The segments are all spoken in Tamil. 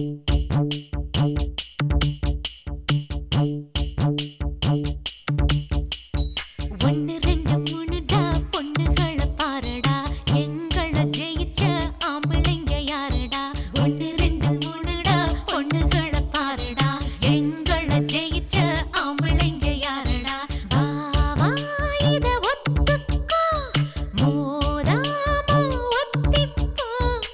ஒன்னு ரெண்டு மூணுடா பொண்ணுகளை பாருடா எங்கள ஜெயிச்ச ஆம்பளைங்க யாருடா ஒன்னு ரெண்டு மூணுடா பொண்ணுகளை பாருடா எங்கள ஜெயிச்ச ஆம்பளைங்க யாருடா வா வா இத ஒத்துக்கோ மோதாம ஒத்திப்போ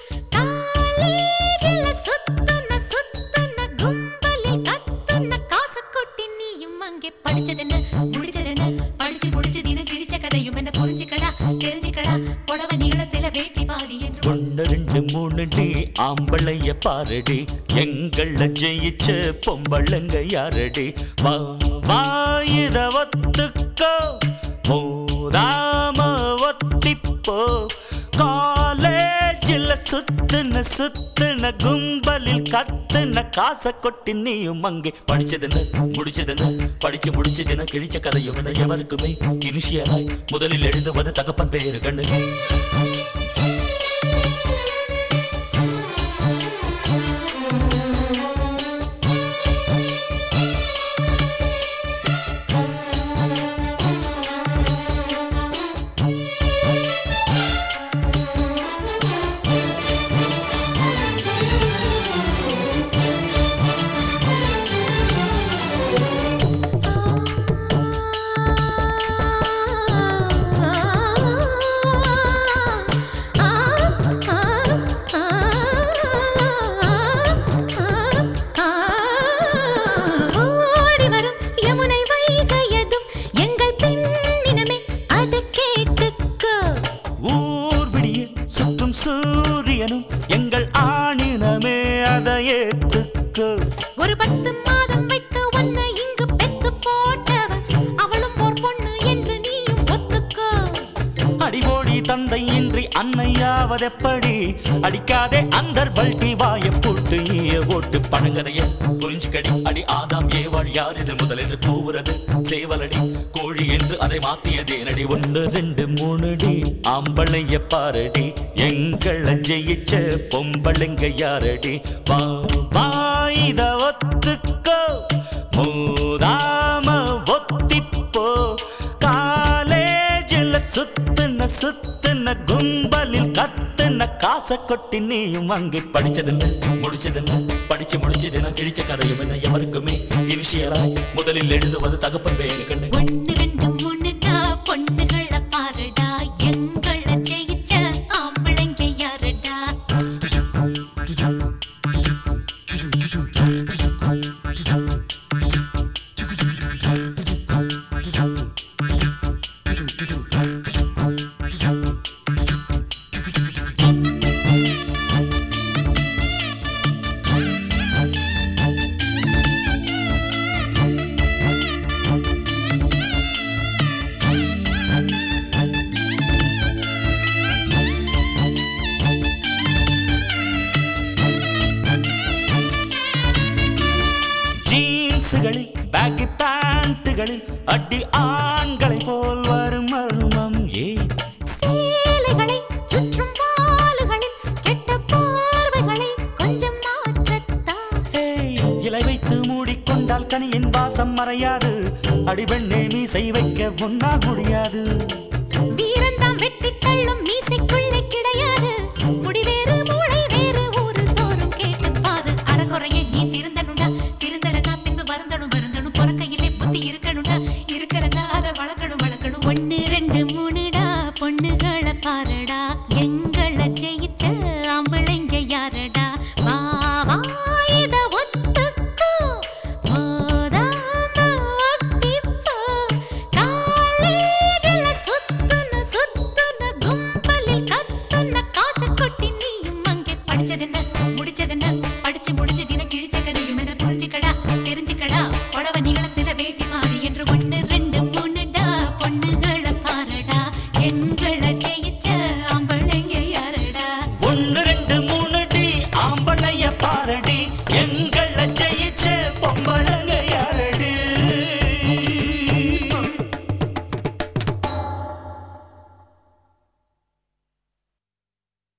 காலேஜில சுத்துன சுத்துன கும்பலில் கத்துன காசு கொட்டி நீயும் அங்கே படிச்சதென்ன முடிச்சதென்ன படிச்சு முடிச்சு தினம் கிழிச்ச கதையும் என்ன புரிஞ்சுக்கடா தெரிஞ்சுக்கடா புடவ நீளத்தில வேட்டி பாதி என்று ஒன்னு ரெண்டு மூணு டி ஆம்பளைய பாரடி எங்கள ஜெயிச்ச பொம்பளைங்க யாரடி வா வா இத ஒத்துக்கோ மோதாம ஒத்திப்போ காலேஜில் சுத்துன சுத்துன கும்பலில் கத்துன காசை கொட்டி நீயும் அங்கே படிச்சதுன்னு முடிச்சதுன்னு படிச்சு முடிச்சதுன்னு கிழிச்ச கதையும் என்ன எவருக்குமே இனிஷியலாய் முதலில் எழுதுவது தகப்பன் பேரு கண்ணு ஓடி வரும் யமுனை வைகையதும் எங்கள் பெண்ணினமே அதை கேட்டுக்கோ ஊர் விடிய சுற்றும் சூரியனும் எங்கள் ஆணினமே அதை ஏத்துக்கு ஒரு பத்து மாதம் வைத்து உன்னை இங்கு பெத்து போட்டவ அவளும் ஓர் பொண்ணு என்று நீயும் ஒத்துக்கோ அடிபோடி தந்தை இன்றி அன்னையாவதெப்படி அடிக்காதே அந்தர் பல்டி வாய போட்டு ஈய ஓட்டு பழங்கதைய புரிஞ்சுக்கடி அடி ஆதாம் ஏவாள் யார் இது முதல் என்று கூவுறது சேவலடி கோழி என்று அதை மாத்தியதே நடி ஒன்று ரெண்டு மூணு டி ஆம்பளைய பாரடி எங்களை ஜெயிச்ச பொம்பளைங்க யாரடி வா வா இத ஒத்துக்கோ மூதாம ஒத்திப்போ காலேஜில் சுத்துன சுத்துன கும்பலில் கத்துன காசை கொட்டி நீயும் அங்கே படிச்சதுன்னு முடிச்சதுன்னு படிச்சு முடிச்சதுன்னு கிழிச்ச கதையும் என்ன எவருக்குமே இனிஷியலாய் முதலில் எழுதுவது தகப்பன் பேரு கண்ணு ஒன்னு ரெண்டு மூணுடா பொண்ணுகளை பாருடா எங்கள ஜெயிச்ச ஆம்பளைங்க யாருடா ஜீன்ஸுகளில் பேக்கி பேண்ட்டுகளில் அடி ஆண்களை போல் வரும் மர்மம் ஏ சேலைகளை சுற்றும் வாளுகளில் கெட்ட பார்வைகளை கொஞ்சம் மாற்றத்தான் ஏய், இலை வைத்து மூடிக்கொண்டால் கனியின் வாசம் மறையாது அடிபெண்ணே மீசை வைக்க முன்னால் முடியாது வீரந்தாம் வெட்டி தள்ளும் மீசைக்குள்ளே கிடையாது முடி வேறு மூளை வேறு ஊரு தோறும் கேட்டு பாரு அறகுறைய நீ திருந்தனுடா திருந்தலனா பின்பு வருந்தணும் வருந்தணும் பொறக்கையிலே புத்தி இருக்கணும்டா இருக்கிறனா அதை வளர்க்கணும் வளர்க்கணும் ஒன்னு ரெண்டு மூணுடா பொண்ணுகளை பாருடா எங்களை ஜெயிச்ச ஆம்பளைங்க யாரடா வா வா இத ஒத்துக்கோ மோதாம ஒத்திப்போ காலேஜில சுத்துன சுத்துன கும்பலில் கத்துன காசை கொட்டி நீயும் அங்கே படிச்சதென்ன